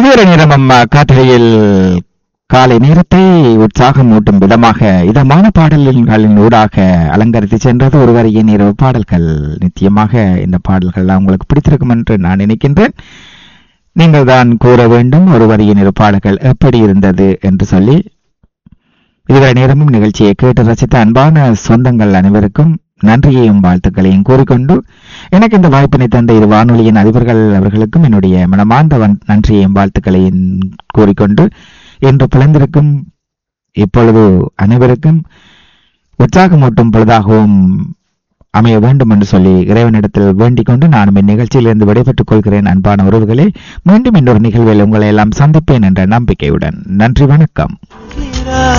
இதுவரை நேரம் அம்மா காட்டுகையில் காலை நேரத்தை உற்சாகம் ஊட்டும் விதமாக இதமான பாடல்களின் ஊடாக அலங்கரித்து சென்றது ஒரு வரையின் இரவு பாடல்கள் நிச்சயமாக இந்த பாடல்கள் உங்களுக்கு பிடித்திருக்கும் என்று நான் நினைக்கின்றேன் நீங்கள் தான் கூற வேண்டும் ஒரு வரியின் இரு பாடல்கள் எப்படி இருந்தது என்று சொல்லி இதுவரை நேரமும் நிகழ்ச்சியை கேட்டு ரசித்த அன்பான சொந்தங்கள் அனைவருக்கும் நன்றியையும் வாழ்த்துக்களையும் கூறிக்கொண்டு எனக்கு இந்த வாய்ப்பினை தந்த இரு வானொலியின் அதிபர்கள் அவர்களுக்கும் என்னுடைய மனமார்ந்த வன்- நன்றியையும் வாழ்த்துக்களையும் கூறிக்கொண்டு இன்று பிளந்திருக்கும் இப்பொழுது அனைவருக்கும் உற்சாகமூட்டும் பொழுதாகவும் அமைய வேண்டும் என்று சொல்லி இறைவனிடத்தில் வேண்டிக் கொண்டு நானும் இந்நிகழ்ச்சியிலிருந்து விடைபெற்றுக் கொள்கிறேன் அன்பான உறவுகளே மீண்டும் இன்னொரு நிகழ்வில் உங்களை எல்லாம் சந்திப்பேன் என்ற நம்பிக்கையுடன் நன்றி வணக்கம்